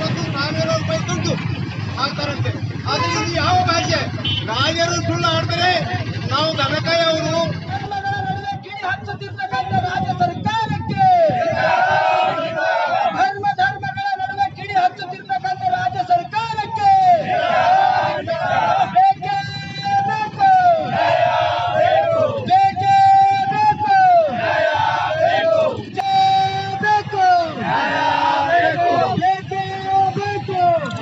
ಇವತ್ತು ಸಾವಿರ ರೂಪಾಯಿ ದುಡ್ಡು ಹಾಕ್ತಾರಂತೆ ಆದ್ರೆ ಇದು ಯಾವ ಭಾಷೆ ರಾಜರು ಸುಳ್ಳು ಆಡ್ತಾರೆ ನಾವು ದನಕಾಯಿ ಅವರು ಕಿಡಿ ಹಚ್ಚುತ್ತಿರ್ತಕ್ಕಂಥ ರಾಜ್ಯ ಸರ್ಕಾರಕ್ಕೆ ಧರ್ಮ ಧರ್ಮಗಳ ನಡುವೆ ಕಿಡಿ ಹಚ್ಚುತ್ತಿರ್ತಕ್ಕಂಥ ರಾಜ್ಯ ಸರ್ಕಾರಕ್ಕೆ ಬೇಕೇ ಬೇಕು ಬೇಕೇ ಬೇಕು ಬೇಕು ಬೇಕೇ ಬೇಕು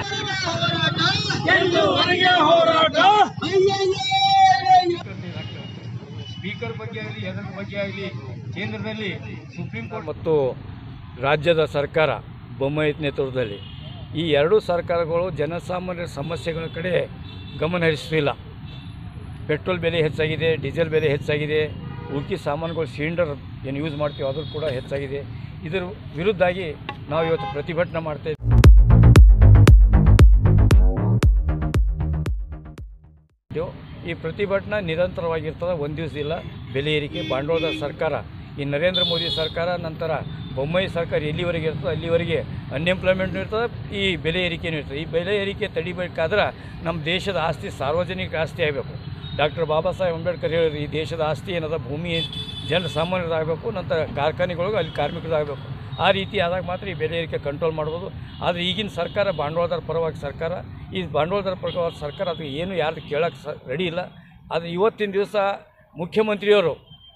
ಎಂದುವರೆಗೆ ಹೋರಾಟ ಅಯ್ಯಯ್ಯೋ ಸ್ಪೀಕರ್ ಬಗ್ಗೆ ಆಗಲಿ ಅದರ ಬಗ್ಗೆ ಆಗಲಿ ಕೇಂದ್ರದಲ್ಲಿ ಸುಪ್ರೀಂ ಕೋರ್ಟ್ ಮತ್ತು ರಾಜ್ಯದ ಸರ್ಕಾರ ಬೊಮ್ಮಾಯಿ ನೇತೃತ್ವದಲ್ಲಿ ಈ ಎರಡೂ ಸರ್ಕಾರಗಳು ಜನಸಾಮಾನ್ಯರ ಸಮಸ್ಯೆಗಳ ಕಡೆ ಗಮನ ಹರಿಸ್ತಿಲ್ಲ ಪೆಟ್ರೋಲ್ ಬೆಲೆ ಹೆಚ್ಚಾಗಿದೆ ಡೀಸೆಲ್ ಬೆಲೆ ಹೆಚ್ಚಾಗಿದೆ ಉಳ್ಕಿ ಸಾಮಾನುಗಳು ಸಿಲಿಂಡರ್ ಏನು ಯೂಸ್ ಮಾಡ್ತೀವಿ ಅದು ಕೂಡ ಹೆಚ್ಚಾಗಿದೆ ಇದರ ವಿರುದ್ಧಾಗಿ ನಾವು ಇವತ್ತು ಪ್ರತಿಭಟನೆ ಮಾಡ್ತಾ ಇದ್ದೇವೆ ಈ ಪ್ರತಿಭಟನೆ ನಿರಂತರವಾಗಿರ್ತದೆ ಒಂದು ದಿವಸ ಇಲ್ಲ ಬೆಲೆ ಏರಿಕೆ ಬಂಡವಾಳದ ಸರ್ಕಾರ ಈ ನರೇಂದ್ರ ಮೋದಿ ಸರ್ಕಾರ ನಂತರ ಬೊಮ್ಮಾಯಿ ಸರ್ಕಾರ ಎಲ್ಲಿವರೆಗೆ ಇರ್ತದೆ ಅಲ್ಲಿವರೆಗೆ ಅನ್ಎಂಪ್ಲಾಯ್ಮೆಂಟ್ ಇರ್ತದೆ ಈ ಬೆಲೆ ಏರಿಕೆನೂ ಇರ್ತದೆ ಈ ಬೆಲೆ ಏರಿಕೆ ತಡಿಬೇಕಾದ್ರೆ ನಮ್ಮ ದೇಶದ ಆಸ್ತಿ ಸಾರ್ವಜನಿಕ ಆಸ್ತಿ ಆಗಬೇಕು ಡಾಕ್ಟರ್ ಬಾಬಾ ಸಾಹೇಬ್ ಅಂಬೇಡ್ಕರ್ ಹೇಳಿದ್ರು ಈ ದೇಶದ ಆಸ್ತಿ ಏನದ ಭೂಮಿ ಜನರ ಸಾಮಾನ್ಯರಾಗಬೇಕು ನಂತರ ಕಾರ್ಖಾನೆಗಳಿಗೆ ಅಲ್ಲಿ ಕಾರ್ಮಿಕರಾಗಬೇಕು ಆ ರೀತಿ ಆದಾಗ ಮಾತ್ರ ಈ ಬೆಲೆ ಏರಿಕೆ ಕಂಟ್ರೋಲ್ ಮಾಡ್ಬೋದು ಆದರೆ ಈಗಿನ ಸರ್ಕಾರ ಬಂಡವಾಳದಾರ ಪರವಾಗಿ ಸರ್ಕಾರ ಈ ಬಂಡವಾಳದಾರ ಪರವಾಗಿ ಸರ್ಕಾರ ಅದು ಏನು ಯಾರು ಕೇಳೋಕ್ಕೆ ಸ ರೆಡಿ ಇಲ್ಲ ಆದರೆ ಇವತ್ತಿನ ದಿವಸ ಮುಖ್ಯಮಂತ್ರಿಯವರು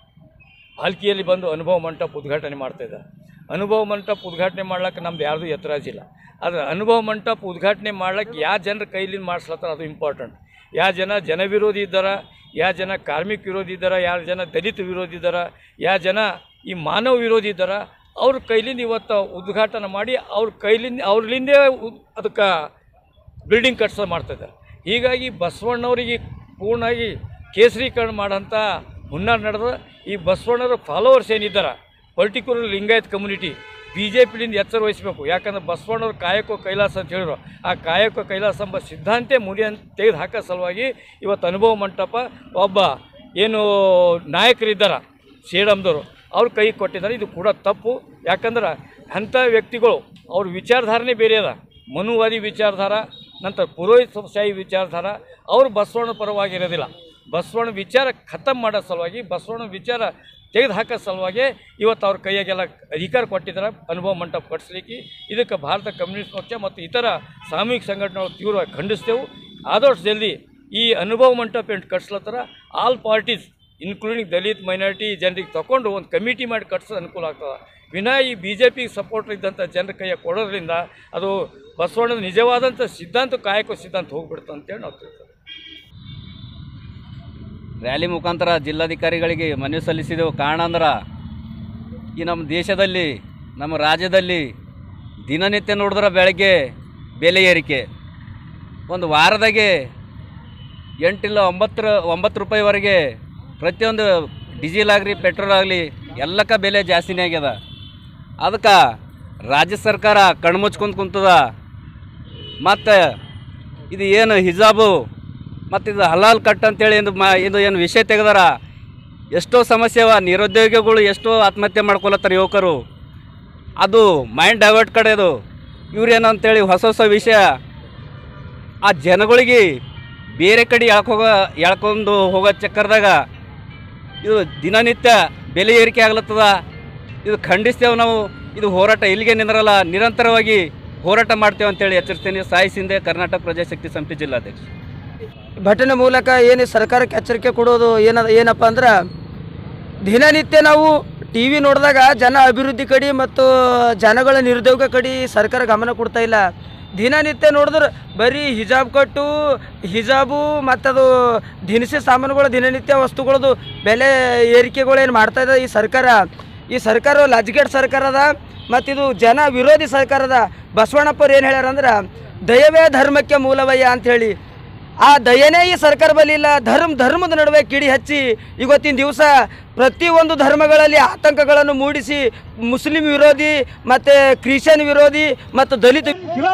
ಆಲ್ಕಿಯಲ್ಲಿ ಬಂದು ಅನುಭವ ಮಂಟಪ ಉದ್ಘಾಟನೆ ಮಾಡ್ತಾಯಿದ್ದಾರೆ ಅನುಭವ ಮಂಟಪ ಉದ್ಘಾಟನೆ ಮಾಡ್ಲಿಕ್ಕೆ ನಮ್ದು ಯಾರ್ದು ಎತ್ತರಾಜಿಲ್ಲ ಆದರೆ ಅನುಭವ ಮಂಟಪ ಉದ್ಘಾಟನೆ ಮಾಡ್ಲಿಕ್ಕೆ ಯಾವ ಜನರ ಕೈಲಿಂದ ಮಾಡಿಸ್ಲತ್ತಾರ ಅದು ಇಂಪಾರ್ಟೆಂಟ್ ಯಾವ ಜನ ಜನ ವಿರೋಧಿ ಇದ್ದಾರ ಯಾವ ಜನ ಕಾರ್ಮಿಕ ವಿರೋಧಿ ಇದ್ದಾರ ಯಾವ ಜನ ದಲಿತ ವಿರೋಧಿ ಇದ್ದಾರ ಯಾವ ಜನ ಈ ಮಾನವ ವಿರೋಧಿ ಇದ್ದಾರ ಅವ್ರ ಕೈಲಿಂದ ಇವತ್ತು ಉದ್ಘಾಟನೆ ಮಾಡಿ ಅವ್ರ ಕೈಲಿಂದ ಅವ್ರಲಿಂದೇ ಅದಕ್ಕೆ ಬಿಲ್ಡಿಂಗ್ ಕಟ್ಸ ಮಾಡ್ತಿದ್ದಾರೆ ಹೀಗಾಗಿ ಬಸವಣ್ಣವರಿಗೆ ಪೂರ್ಣವಾಗಿ ಕೇಸರೀಕರಣ ಮಾಡೋಂಥ ಹುನ್ನಾರ ನಡೆದ ಈ ಬಸವಣ್ಣರ ಫಾಲೋವರ್ಸ್ ಏನಿದ್ದಾರೆ particular Lingayat community B J ಪಿಲಿಂದ ಎಚ್ಚರ ವಹಿಸಬೇಕು ಯಾಕಂದ್ರೆ ಬಸವಣ್ಣವ್ರು ಕಾಯಕೋ ಕೈಲಾಸ ಅಂತ ಹೇಳಿದ್ರು ಆ ಕಾಯಕೋ ಕೈಲಾಸ ಎಂಬ ಸಿದ್ಧಾಂತ ಮುಡಿ ಅಂತ ತೆಗೆದು ಹಾಕೋ ಸಲುವಾಗಿ ಇವತ್ತು ಅನುಭವ ಮಂಟಪ ಒಬ್ಬ ಏನು ನಾಯಕರಿದ್ದಾರೆ ಸೇಡಮ್ದವರು ಅವ್ರ ಕೈ ಕೊಟ್ಟಿದ್ದಾರೆ ಇದು ಕೂಡ ತಪ್ಪು ಯಾಕಂದ್ರೆ ಅಂಥ ವ್ಯಕ್ತಿಗಳು ಅವ್ರ ವಿಚಾರಧಾರಣೆ ಬೇರೆ ಅದ ಮನುವಾದಿ ವಿಚಾರಧಾರ ನಂತರ ಪುರೋಹಿತ ಶಾಹಿ ವಿಚಾರಧಾರ ಅವರು ಬಸವಣ್ಣ ಪರವಾಗಿರೋದಿಲ್ಲ ಬಸವಣ್ಣ ವಿಚಾರ ಖತಮ್ ಮಾಡೋ ಸಲುವಾಗಿ ಬಸವಣ್ಣ ವಿಚಾರ ತೆಗೆದು ಹಾಕೋ ಸಲುವಾಗಿ ಇವತ್ತು ಅವ್ರ ಕೈಯಾಗೆಲ್ಲ ಅಧಿಕಾರ ಕೊಟ್ಟಿದ್ದಾರೆ ಅನುಭವ ಮಂಟಪ ಕಟ್ಟಿಸ್ಲಿಕ್ಕೆ ಇದಕ್ಕೆ ಭಾರತ ಕಮ್ಯುನಿಸ್ಟ್ ಪಕ್ಷ ಮತ್ತು ಇತರ ಸಾಮೂಹಿಕ ಸಂಘಟನೆಗಳು ತೀವ್ರವಾಗಿ ಖಂಡಿಸ್ತೇವೆ ಆದಷ್ಟು ಜಲ್ದಿ ಈ ಅನುಭವ ಮಂಟಪ ಏನು ಕಟ್ಸ್ಲತ್ತಾರ all parties including Dalit minority ಜನರಿಗೆ ತಗೊಂಡು ಒಂದು ಕಮಿಟಿ ಮಾಡಿ ಕಟ್ಸೋದು ಅನುಕೂಲ ಆಗ್ತದೆ ವಿನಾ ಈ ಬಿ ಜೆ ಪಿಗೆ ಸಪೋರ್ಟ್ ಇದ್ದಂಥ ಜನರ ಕೈಯ ಕೊಡೋದ್ರಿಂದ ಅದು ಬಸವಣ್ಣದ ನಿಜವಾದಂಥ ಸಿದ್ಧಾಂತ ಕಾಯಕ ಸಿದ್ಧಾಂತ ಹೋಗ್ಬಿಡ್ತು ಅಂತೇಳಿ ನಾವು ತಿಳ್ತೀವಿ ರ್ಯಾಲಿ ಮುಖಾಂತರ ಜಿಲ್ಲಾಧಿಕಾರಿಗಳಿಗೆ ಮನವಿ ಸಲ್ಲಿಸಿದೆವು ಕಾರಣ ಅಂದ್ರೆ ಈ ನಮ್ಮ ದೇಶದಲ್ಲಿ ನಮ್ಮ ರಾಜ್ಯದಲ್ಲಿ ದಿನನಿತ್ಯ ನೋಡಿದ್ರೆ ಬೆಳಗ್ಗೆ ಬೆಲೆ ಏರಿಕೆ ಒಂದು ವಾರದಾಗೆ ಎಂಟಿಲ್ಲ ಒಂಬತ್ತರ ಒಂಬತ್ತು ರೂಪಾಯಿವರೆಗೆ ಪ್ರತಿಯೊಂದು ಡೀಸೆಲ್ ಆಗಲಿ ಪೆಟ್ರೋಲ್ ಆಗಲಿ ಎಲ್ಲಕ್ಕ ಬೆಲೆ ಜಾಸ್ತಿನೇ ಆಗ್ಯದ ಅದಕ್ಕೆ ರಾಜ್ಯ ಸರ್ಕಾರ ಕಣ್ಮುಚ್ಕೊಂಡು ಕುಂತದ ಮತ್ತು ಇದು ಏನು ಹಿಜಾಬು ಮತ್ತು ಇದು ಹಲಾಲ್ ಕಟ್ ಅಂತೇಳಿ ಇದು ಮಾ ಇದು ಏನು ವಿಷಯ ತೆಗೆದಾರ ಎಷ್ಟೋ ಸಮಸ್ಯೆ ಅವ ನಿರುದ್ಯೋಗಿಗಳು ಎಷ್ಟೋ ಆತ್ಮಹತ್ಯೆ ಮಾಡ್ಕೊಳತ್ತಾರ ಯುವಕರು ಅದು ಮೈಂಡ್ ಡೈವರ್ಟ್ ಕಡೆದು ಇವ್ರೇನು ಅಂತೇಳಿ ಹೊಸ ಹೊಸ ವಿಷಯ ಆ ಜನಗಳಿಗೆ ಬೇರೆ ಕಡೆ ಎಳ್ಕೋಗ ಎಳ್ಕೊಂಡು ಹೋಗೋ ಚಕ್ಕರ್ದಾಗ ಇದು ದಿನನಿತ್ಯ ಬೆಲೆ ಏರಿಕೆ ಆಗ್ಲತ್ತದ ಇದು ಖಂಡಿಸ್ತೇವೆ ನಾವು ಇದು ಹೋರಾಟ ಇಲ್ಲಿಗೆ ನಿಂದ್ರಲ್ಲ ನಿರಂತರವಾಗಿ ಹೋರಾಟ ಮಾಡ್ತೇವೆ ಅಂತೇಳಿ ಎಚ್ಚರಿಸ್ತೇನೆ ಸಾಯಿ ಸಿಂಧೆ ಕರ್ನಾಟಕ ಪ್ರಜಾಶಕ್ತಿ ಸಮಿತಿ ಜಿಲ್ಲಾಧ್ಯಕ್ಷ ಘಟನೆ ಮೂಲಕ ಏನು ಸರ್ಕಾರಕ್ಕೆ ಎಚ್ಚರಿಕೆ ಕೊಡೋದು ಏನದ ಏನಪ್ಪ ಅಂದ್ರೆ ದಿನನಿತ್ಯ ನಾವು ಟಿ ವಿ ನೋಡಿದಾಗ ಜನ ಅಭಿವೃದ್ಧಿ ಕಡೆ ಮತ್ತು ಜನಗಳ ನಿರುದ್ಯೋಗ ಕಡೆ ಸರ್ಕಾರ ಗಮನ ಕೊಡ್ತಾ ಇಲ್ಲ ದಿನನಿತ್ಯ ನೋಡಿದ್ರೆ ಬರೀ ಹಿಜಾಬ್ ಕಟ್ಟು ಹಿಜಾಬು ಮತ್ತದು ದಿನಸಿ ಸಾಮಾನುಗಳು ದಿನನಿತ್ಯ ವಸ್ತುಗಳದು ಬೆಲೆ ಏರಿಕೆಗಳೇನು ಮಾಡ್ತಾ ಇದೆ ಈ ಸರ್ಕಾರ ಈ ಸರ್ಕಾರ ಲಜ್ಗೆಟ್ ಸರ್ಕಾರ ಅದ ಮತ್ತಿದು ಜನ ವಿರೋಧಿ ಸರ್ಕಾರ ಅದ ಬಸವಣ್ಣಪ್ಪರು ಏನು ಹೇಳ್ಯಾರ ಅಂದ್ರೆ ದಯವೇ ಧರ್ಮಕ್ಕೆ ಮೂಲವಯ್ಯ ಅಂಥೇಳಿ ಆ ದಯನೇ ಈ ಸರ್ಕಾರ ಬಳಿ ಇಲ್ಲ ಧರ್ಮ ಧರ್ಮದ ನಡುವೆ ಕಿಡಿ ಹಚ್ಚಿ ಇವತ್ತಿನ ದಿವಸ ಪ್ರತಿಯೊಂದು ಧರ್ಮಗಳಲ್ಲಿ ಆತಂಕಗಳನ್ನು ಮೂಡಿಸಿ ಮುಸ್ಲಿಂ ವಿರೋಧಿ ಮತ್ತು ಕ್ರಿಶ್ಚಿಯನ್ ವಿರೋಧಿ ಮತ್ತು ದಲಿತ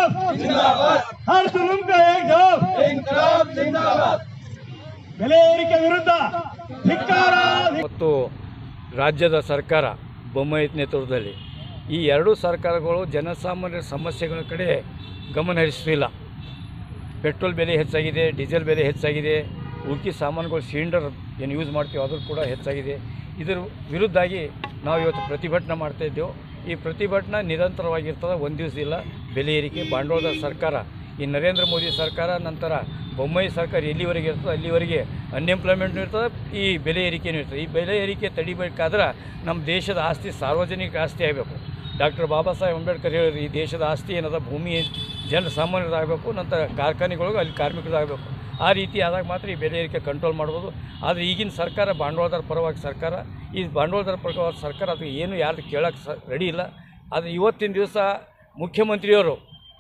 ಬೆಲೆ ಏರಿಕೆ ವಿರುದ್ಧ ಧಿಕ್ಕಾರ ಮತ್ತು ರಾಜ್ಯದ ಸರ್ಕಾರ ಬೊಮ್ಮಾಯಿ ನೇತೃತ್ವದಲ್ಲಿ ಈ ಎರಡೂ ಸರ್ಕಾರಗಳು ಜನಸಾಮಾನ್ಯರ ಸಮಸ್ಯೆಗಳ ಕಡೆ ಗಮನ ಹರಿಸ್ತಿಲ್ಲ ಪೆಟ್ರೋಲ್ ಬೆಲೆ ಹೆಚ್ಚಾಗಿದೆ ಡೀಸೆಲ್ ಬೆಲೆ ಹೆಚ್ಚಾಗಿದೆ ಉಳ್ಕಿ ಸಾಮಾನುಗಳು ಸಿಲಿಂಡರ್ ಏನು ಯೂಸ್ ಮಾಡ್ತೀವಿ ಅದು ಕೂಡ ಹೆಚ್ಚಾಗಿದೆ ಇದರ ವಿರುದ್ಧಾಗಿ ನಾವು ಇವತ್ತು ಪ್ರತಿಭಟನೆ ಮಾಡ್ತಾ ಇದ್ದೇವೆ ಈ ಪ್ರತಿಭಟನೆ ನಿರಂತರವಾಗಿರ್ತದೆ ಒಂದು ದಿವಸ ಇಲ್ಲ ಬೆಲೆ ಏರಿಕೆ ಬಂಡವಾಳದ ಸರ್ಕಾರ ಈ ನರೇಂದ್ರ ಮೋದಿ ಸರ್ಕಾರ ನಂತರ ಬೊಮ್ಮಾಯಿ ಸರ್ಕಾರ ಎಲ್ಲಿವರೆಗೆ ಇರ್ತದೆ ಅಲ್ಲಿವರೆಗೆ ಅನ್ಎಂಪ್ಲಾಯ್ಮೆಂಟ್ ಇರ್ತದೆ ಈ ಬೆಲೆ ಏರಿಕೆನೂ ಇರ್ತದೆ ಈ ಬೆಲೆ ಏರಿಕೆ ತಡಿಬೇಕಾದ್ರೆ ನಮ್ಮ ದೇಶದ ಆಸ್ತಿ ಸಾರ್ವಜನಿಕ ಆಸ್ತಿ ಆಗಬೇಕು ಡಾಕ್ಟರ್ ಬಾಬಾ ಸಾಹೇಬ್ ಅಂಬೇಡ್ಕರ್ ಹೇಳಿದ್ರು ಈ ದೇಶದ ಆಸ್ತಿ ಏನದ ಭೂಮಿ ಜನ ಸಾಮಾನ್ಯರಾಗಬೇಕು ನಂತರ ಕಾರ್ಖಾನೆಗಳಿಗೆ ಅಲ್ಲಿ ಕಾರ್ಮಿಕರಾಗಬೇಕು ಆ ರೀತಿ ಆದಾಗ ಮಾತ್ರ ಈ ಬೆಲೆ ಏರಿಕೆ ಕಂಟ್ರೋಲ್ ಮಾಡ್ಬೋದು ಆದರೆ ಈಗಿನ ಸರ್ಕಾರ ಬಂಡವಾಳದಾರ ಪರವಾಗಿ ಸರ್ಕಾರ ಈ ಬಂಡವಾಳದಾರ ಪರವಾಗಿ ಸರ್ಕಾರ ಅದು ಏನು ಯಾರು ಕೇಳೋಕ್ಕೆ ಸ ರೆಡಿ ಇಲ್ಲ ಆದರೆ ಇವತ್ತಿನ ದಿವಸ ಮುಖ್ಯಮಂತ್ರಿಯವರು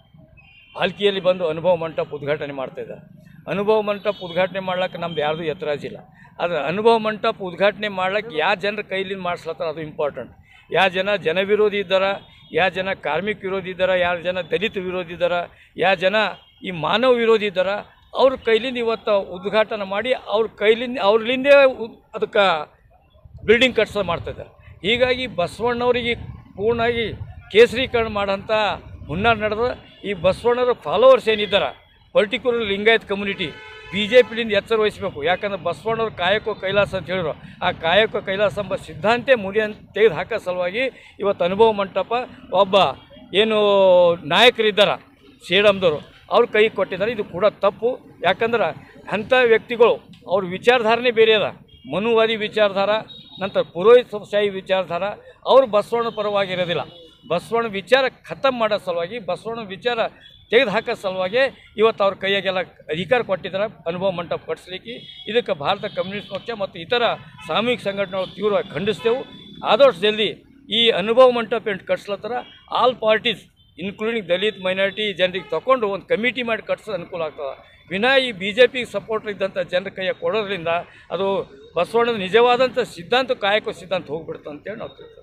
ಪಾಲ್ಕಿಯಲ್ಲಿ ಬಂದು ಅನುಭವ ಮಂಟಪ ಉದ್ಘಾಟನೆ ಮಾಡ್ತಾ ಇದ್ದಾರೆ ಅನುಭವ ಮಂಟಪ ಉದ್ಘಾಟನೆ ಮಾಡ್ಲಿಕ್ಕೆ ನಮ್ದು ಯಾರ್ದು ಎತ್ತರಾಜಿಲ್ಲ ಆದರೆ ಅನುಭವ ಮಂಟಪ ಉದ್ಘಾಟನೆ ಮಾಡ್ಲಿಕ್ಕೆ ಯಾವ ಜನರ ಕೈಲಿಂದ ಮಾಡಿಸ್ಲತ್ತಾರ ಅದು ಇಂಪಾರ್ಟೆಂಟ್ ಯಾವ ಜನ ಜನ ವಿರೋಧಿ ಇದ್ದಾರ ಯಾವ ಜನ ಕಾರ್ಮಿಕ ವಿರೋಧಿ ಇದ್ದಾರ ಯಾವ ಜನ ದಲಿತ ವಿರೋಧಿ ಇದ್ದಾರ ಯಾವ ಜನ ಈ ಮಾನವ ವಿರೋಧಿ ಇದ್ದಾರ ಅವ್ರ ಕೈಲಿಂದ ಇವತ್ತು ಉದ್ಘಾಟನೆ ಮಾಡಿ ಅವ್ರ ಕೈಲಿಂದ ಅವ್ರಲಿಂದೇ ಅದಕ್ಕೆ ಬಿಲ್ಡಿಂಗ್ ಕಟ್ಸ ಮಾಡ್ತಿದ್ದಾರೆ ಹೀಗಾಗಿ ಬಸವಣ್ಣವರಿಗೆ ಪೂರ್ಣವಾಗಿ ಕೇಸರೀಕರಣ ಮಾಡೋಂಥ ಹುನ್ನಾರ ನಡೆದ ಈ ಬಸವಣ್ಣರ ಫಾಲೋವರ್ಸ್ ಏನಿದ್ದಾರೆ particular Lingayat community B J ಪಿಲಿಂದ ಎಚ್ಚರ ವಹಿಸಬೇಕು ಯಾಕಂದ್ರೆ ಬಸವಣ್ಣವ್ರು ಕಾಯಕೋ ಕೈಲಾಸ ಅಂತ ಹೇಳಿದ್ರು ಆ ಕಾಯಕೋ ಕೈಲಾಸ ಎಂಬ ಸಿದ್ಧಾಂತೆ ಮುರಿ ಅಂತ ತೆಗೆದು ಹಾಕೋ ಸಲುವಾಗಿ ಇವತ್ತು ಅನುಭವ ಮಂಟಪ ಒಬ್ಬ ಏನು ನಾಯಕರಿದ್ದಾರೆ ಸೇಡಮ್ದವರು ಅವ್ರ ಕೈ ಕೊಟ್ಟಿದ್ದಾರೆ ಇದು ಕೂಡ ತಪ್ಪು ಯಾಕಂದ್ರೆ ಅಂಥ ವ್ಯಕ್ತಿಗಳು ಅವ್ರ ವಿಚಾರಧಾರಣೆ ಬೇರೆ ಅದ ಮನುವಾದಿ ವಿಚಾರಧಾರ ನಂತರ ಪುರೋಹಿತ ಶಾಹಿ ವಿಚಾರಧಾರ ಅವರು ಬಸವಣ್ಣ ಪರವಾಗಿರೋದಿಲ್ಲ ಬಸವಣ್ಣ ವಿಚಾರ ಖತಮ್ ಮಾಡೋ ಸಲುವಾಗಿ ಬಸವಣ್ಣ ವಿಚಾರ ತೆಗೆದು ಹಾಕೋ ಸಲುವಾಗಿ ಇವತ್ತು ಅವ್ರ ಕೈಯಾಗೆಲ್ಲ ಅಧಿಕಾರ ಕೊಟ್ಟಿದ್ದಾರೆ ಅನುಭವ ಮಂಟಪ ಕಟ್ಟಿಸ್ಲಿಕ್ಕೆ ಇದಕ್ಕೆ ಭಾರತ ಕಮ್ಯುನಿಸ್ಟ್ ಪಕ್ಷ ಮತ್ತು ಇತರ ಸಾಮೂಹಿಕ ಸಂಘಟನೆಗಳು ತೀವ್ರವಾಗಿ ಖಂಡಿಸ್ತೇವೆ ಆದಷ್ಟು ಜಲ್ದಿ ಈ ಅನುಭವ ಮಂಟಪ ಏನು ಕಟ್ಸ್ಲತ್ತಾರ all parties including Dalit minority ಜನರಿಗೆ ತಗೊಂಡು ಒಂದು ಕಮಿಟಿ ಮಾಡಿ ಕಟ್ಸೋದು ಅನುಕೂಲ ಆಗ್ತದೆ ವಿನಾ ಈ ಬಿ ಜೆ ಪಿಗೆ ಸಪೋರ್ಟ್ ಇದ್ದಂಥ ಜನರ ಕೈಯ ಕೊಡೋದ್ರಿಂದ ಅದು ಬಸವಣ್ಣನ ನಿಜವಾದಂಥ ಸಿದ್ಧಾಂತ ಕಾಯಕ ಸಿದ್ಧಾಂತ ಹೋಗ್ಬಿಡುತ್ತೆ ಅಂತೇಳಿ ನಾವು ತಿಳ್ಕೊತೀವಿ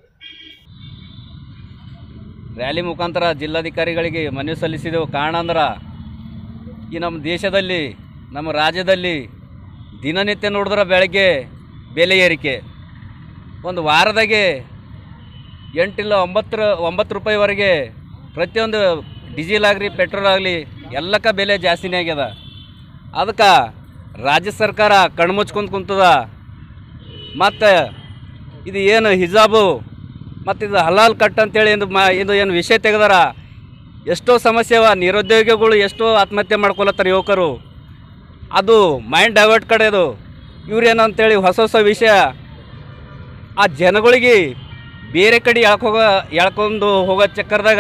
ರ್ಯಾಲಿ ಮುಖಾಂತರ ಜಿಲ್ಲಾಧಿಕಾರಿಗಳಿಗೆ ಮನವಿ ಸಲ್ಲಿಸಿದೆವು ಕಾರಣ ಅಂದ್ರೆ ಈ ನಮ್ಮ ದೇಶದಲ್ಲಿ ನಮ್ಮ ರಾಜ್ಯದಲ್ಲಿ ದಿನನಿತ್ಯ ನೋಡಿದ್ರೆ ಬೆಳಗ್ಗೆ ಬೆಲೆ ಏರಿಕೆ ಒಂದು ವಾರದಾಗೆ ಎಂಟಿಲ್ಲ ಒಂಬತ್ತರ ಒಂಬತ್ತು ರೂಪಾಯಿವರೆಗೆ ಪ್ರತಿಯೊಂದು ಡೀಸೆಲ್ ಆಗಲಿ ಪೆಟ್ರೋಲ್ ಆಗಲಿ ಎಲ್ಲಕ್ಕ ಬೆಲೆ ಜಾಸ್ತಿನೇ ಆಗ್ಯದ ಅದಕ್ಕೆ ರಾಜ್ಯ ಸರ್ಕಾರ ಕಣ್ಮುಚ್ಕೊಂಡು ಕುಂತದ ಮತ್ತು ಇದು ಏನು ಹಿಜಾಬು ಮತ್ತು ಇದು ಹಲಾಲ್ ಕಟ್ ಅಂತೇಳಿ ಇದು ಮಾ ಇದು ಏನು ವಿಷಯ ತೆಗೆದಾರ ಎಷ್ಟೋ ಸಮಸ್ಯೆ ಅವ ನಿರುದ್ಯೋಗಿಗಳು ಎಷ್ಟೋ ಆತ್ಮಹತ್ಯೆ ಮಾಡ್ಕೊಳತ್ತಾರ ಯುವಕರು ಅದು ಮೈಂಡ್ ಡೈವರ್ಟ್ ಕಡೆ ಅದು ಇವ್ರೇನು ಅಂತೇಳಿ ಹೊಸ ಹೊಸ ವಿಷಯ ಆ ಜನಗಳಿಗೆ ಬೇರೆ ಕಡೆ ಎಳ್ಕೋಗ ಎಳ್ಕೊಂಡು ಹೋಗೋ ಚಕ್ಕರ್ದಾಗ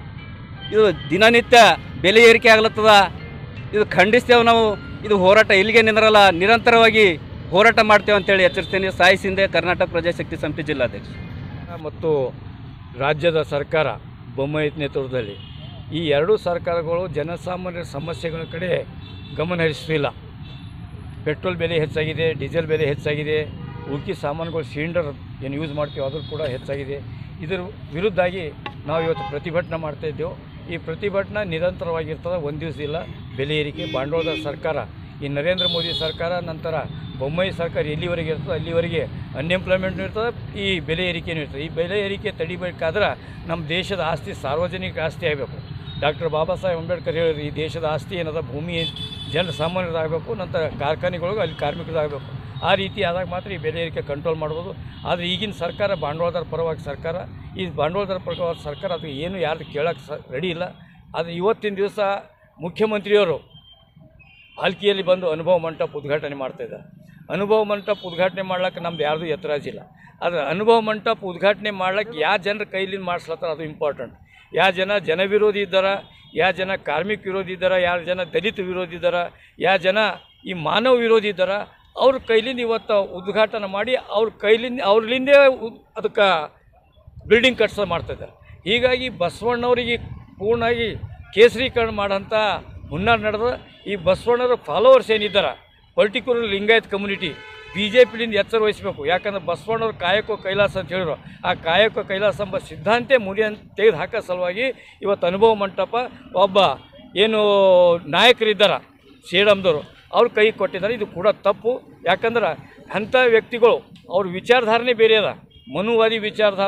ಇದು ದಿನನಿತ್ಯ ಬೆಲೆ ಏರಿಕೆ ಆಗ್ಲತ್ತದ ಇದು ಖಂಡಿಸ್ತೇವೆ ನಾವು ಇದು ಹೋರಾಟ ಇಲ್ಲಿಗೆ ನಿಂದ್ರಲ್ಲ ನಿರಂತರವಾಗಿ ಹೋರಾಟ ಮಾಡ್ತೇವೆ ಅಂತೇಳಿ ಎಚ್ಚರಿಸ್ತೇನೆ ಸಾಯಿ ಸಿಂಧೆ ಕರ್ನಾಟಕ ಪ್ರಜಾಶಕ್ತಿ ಸಮಿತಿ ಜಿಲ್ಲಾಧ್ಯಕ್ಷ ಮತ್ತು ರಾಜ್ಯದ ಸರ್ಕಾರ ಬೊಮ್ಮಾಯಿ ನೇತೃತ್ವದಲ್ಲಿ ಈ ಎರಡೂ ಸರ್ಕಾರಗಳು ಜನಸಾಮಾನ್ಯರ ಸಮಸ್ಯೆಗಳ ಕಡೆ ಗಮನ ಹರಿಸ್ತಿಲ್ಲ ಪೆಟ್ರೋಲ್ ಬೆಲೆ ಹೆಚ್ಚಾಗಿದೆ ಡೀಸೆಲ್ ಬೆಲೆ ಹೆಚ್ಚಾಗಿದೆ ಉಳ್ಕಿ ಸಾಮಾನುಗಳು ಸಿಲಿಂಡರ್ ಏನು ಯೂಸ್ ಮಾಡ್ತೀವಿ ಅದು ಕೂಡ ಹೆಚ್ಚಾಗಿದೆ ಇದರ ವಿರುದ್ಧಾಗಿ ನಾವು ಇವತ್ತು ಪ್ರತಿಭಟನೆ ಮಾಡ್ತಾ ಇದ್ದೇವೆ ಈ ಪ್ರತಿಭಟನೆ ನಿರಂತರವಾಗಿರ್ತದೆ ಒಂದು ದಿವಸ ಇಲ್ಲ ಬೆಲೆ ಏರಿಕೆ ಬಂಡವಾಳದ ಸರ್ಕಾರ ಈ ನರೇಂದ್ರ ಮೋದಿ ಸರ್ಕಾರ ನಂತರ ಬೊಮ್ಮಾಯಿ ಸರ್ಕಾರ ಎಲ್ಲಿವರೆಗೆ ಇರ್ತದೆ ಅಲ್ಲಿವರೆಗೆ ಅನ್ಎಂಪ್ಲಾಯ್ಮೆಂಟ್ ಇರ್ತದೆ ಈ ಬೆಲೆ ಏರಿಕೆನೂ ಇರ್ತದೆ ಈ ಬೆಲೆ ಏರಿಕೆ ತಡಿಬೇಕಾದ್ರೆ ನಮ್ಮ ದೇಶದ ಆಸ್ತಿ ಸಾರ್ವಜನಿಕ ಆಸ್ತಿ ಆಗಬೇಕು ಡಾಕ್ಟರ್ ಬಾಬಾ ಸಾಹೇಬ್ ಅಂಬೇಡ್ಕರ್ ಹೇಳಿದ್ರು ಈ ದೇಶದ ಆಸ್ತಿ ಏನದ ಭೂಮಿ ಜನ ಸಾಮಾನ್ಯರಾಗಬೇಕು ನಂತರ ಕಾರ್ಖಾನೆಗಳಿಗೆ ಅಲ್ಲಿ ಕಾರ್ಮಿಕರಾಗಬೇಕು ಆ ರೀತಿ ಆದಾಗ ಮಾತ್ರ ಈ ಬೆಲೆ ಏರಿಕೆ ಕಂಟ್ರೋಲ್ ಮಾಡ್ಬೋದು ಆದರೆ ಈಗಿನ ಸರ್ಕಾರ ಬಂಡವಾಳದಾರ ಪರವಾಗಿ ಸರ್ಕಾರ ಈ ಬಂಡವಾಳದಾರ ಪರವಾಗಿ ಸರ್ಕಾರ ಅದು ಏನು ಯಾರು ಕೇಳೋಕ್ಕೆ ಸ ರೆಡಿ ಇಲ್ಲ ಆದರೆ ಇವತ್ತಿನ ದಿವಸ ಮುಖ್ಯಮಂತ್ರಿಯವರು ಪಾಲ್ಕಿಯಲ್ಲಿ ಬಂದು ಅನುಭವ ಮಂಟಪ ಉದ್ಘಾಟನೆ ಮಾಡ್ತಾ ಇದ್ದಾರೆ ಅನುಭವ ಮಂಟಪ ಉದ್ಘಾಟನೆ ಮಾಡ್ಲಿಕ್ಕೆ ನಮ್ದು ಯಾರ್ದು ಎತ್ತರಾಜಿಲ್ಲ ಆದರೆ ಅನುಭವ ಮಂಟಪ ಉದ್ಘಾಟನೆ ಮಾಡ್ಲಿಕ್ಕೆ ಯಾವ ಜನರ ಕೈಲಿಂದ ಮಾಡಿಸ್ಲತ್ತಾರ ಅದು ಇಂಪಾರ್ಟೆಂಟ್ ಯಾವ ಜನ ಜನ ವಿರೋಧಿ ಇದ್ದಾರ ಯಾವ ಜನ ಕಾರ್ಮಿಕ ವಿರೋಧಿ ಇದ್ದಾರ ಯಾವ ಜನ ದಲಿತ ವಿರೋಧಿ ಇದ್ದಾರ ಯಾವ ಜನ ಈ ಮಾನವ ವಿರೋಧಿ ಇದ್ದಾರ ಅವ್ರ ಕೈಲಿಂದ ಇವತ್ತು ಉದ್ಘಾಟನೆ ಮಾಡಿ ಅವ್ರ ಕೈಲಿಂದ ಅವ್ರಲಿಂದೇ ಅದಕ್ಕೆ ಬಿಲ್ಡಿಂಗ್ ಕಟ್ಸ ಮಾಡ್ತಿದ್ದಾರೆ ಹೀಗಾಗಿ ಬಸವಣ್ಣವರಿಗೆ ಪೂರ್ಣವಾಗಿ ಕೇಸರೀಕರಣ ಮಾಡೋಂಥ ಹುನ್ನಾರ ನಡೆದ ಈ ಬಸವಣ್ಣರ ಫಾಲೋವರ್ಸ್ ಏನಿದ್ದಾರೆ particular Lingayat community B J ಪಿಲಿಂದ ಎಚ್ಚರ ವಹಿಸಬೇಕು ಯಾಕಂದ್ರೆ ಬಸವಣ್ಣವ್ರು ಕಾಯಕೋ ಕೈಲಾಸ ಅಂತ ಹೇಳಿದ್ರು ಆ ಕಾಯಕೋ ಕೈಲಾಸ ಎಂಬ ಸಿದ್ಧಾಂತೆ ಮುರಿ ಅಂತ ತೆಗೆದು ಹಾಕೋ ಸಲುವಾಗಿ ಇವತ್ತು ಅನುಭವ ಮಂಟಪ ಒಬ್ಬ ಏನು ನಾಯಕರಿದ್ದಾರೆ ಸೇಡಮ್ದವರು ಅವ್ರ ಕೈ ಕೊಟ್ಟಿದ್ದಾರೆ ಇದು ಕೂಡ ತಪ್ಪು ಯಾಕಂದ್ರೆ ಅಂಥ ವ್ಯಕ್ತಿಗಳು ಅವ್ರ ವಿಚಾರಧಾರಣೆ ಬೇರೆ ಅದ ಮನುವಾದಿ ವಿಚಾರಧಾರ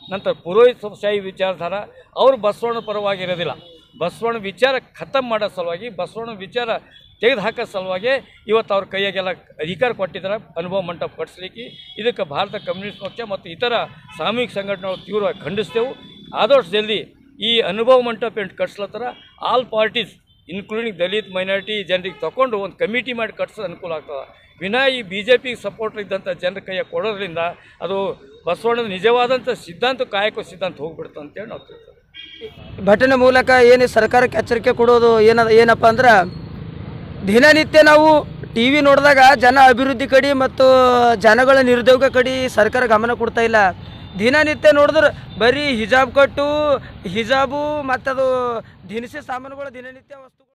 ನಂತರ ಪುರೋಹಿತಶಾಹಿ ವಿಚಾರಧಾರ ಅವರು ಬಸವಣ್ಣ ಪರವಾಗಿರೋದಿಲ್ಲ ಬಸವಣ್ಣ ವಿಚಾರ ಖತಮ್ ಮಾಡೋ ಸಲುವಾಗಿ ಬಸವಣ್ಣ ವಿಚಾರ ತೆಗೆದು ಹಾಕೋ ಸಲುವಾಗಿ ಇವತ್ತು ಅವ್ರ ಕೈಯಾಗೆಲ್ಲ ಅಧಿಕಾರ ಕೊಟ್ಟಿದ್ದಾರೆ ಅನುಭವ ಮಂಟಪ ಕಟ್ಟಿಸ್ಲಿಕ್ಕೆ ಇದಕ್ಕೆ ಭಾರತ ಕಮ್ಯುನಿಸ್ಟ್ ಪಕ್ಷ ಮತ್ತು ಇತರ ಸಾಮೂಹಿಕ ಸಂಘಟನೆಗಳು ತೀವ್ರವಾಗಿ ಖಂಡಿಸ್ತೇವೆ ಆದಷ್ಟು ಜಲ್ದಿ ಈ ಅನುಭವ ಮಂಟಪ ಏನು ಕಟ್ಸ್ಲತ್ತಾರ all parties including Dalit minority ಜನರಿಗೆ ತಗೊಂಡು ಒಂದು ಕಮಿಟಿ ಮಾಡಿ ಕಟ್ಸೋದು ಅನುಕೂಲ ಆಗ್ತದೆ ವಿನಾ ಈ ಬಿ ಜೆ ಪಿಗೆ ಸಪೋರ್ಟ್ ಇದ್ದಂಥ ಜನರ ಕೈಯ ಕೊಡೋದ್ರಿಂದ ಅದು ಬಸವಣ್ಣನ ನಿಜವಾದಂಥ ಸಿದ್ಧಾಂತ ಕಾಯಕ ಸಿದ್ಧಾಂತ ಹೋಗ್ಬಿಡ್ತು ಅಂತೇಳಿ ನಾವು ತಿಳ್ಕೊತೀವಿ ಘಟನೆ ಮೂಲಕ ಏನು ಸರ್ಕಾರಕ್ಕೆ ಎಚ್ಚರಿಕೆ ಕೊಡೋದು ಏನದ ಏನಪ್ಪ ಅಂದ್ರೆ ದಿನನಿತ್ಯ ನಾವು ಟಿ ವಿ ನೋಡಿದಾಗ ಜನ ಅಭಿವೃದ್ಧಿ ಕಡೆ ಮತ್ತು ಜನಗಳ ನಿರುದ್ಯೋಗ ಕಡೆ ಸರ್ಕಾರ ಗಮನ ಕೊಡ್ತಾ ಇಲ್ಲ ದಿನನಿತ್ಯ ನೋಡಿದ್ರೆ ಬರೀ ಹಿಜಾಬ್ ಕಟ್ಟು ಹಿಜಾಬು ಮತ್ತದು ದಿನಸಿ ಸಾಮಾನುಗಳು ದಿನನಿತ್ಯ ವಸ್ತು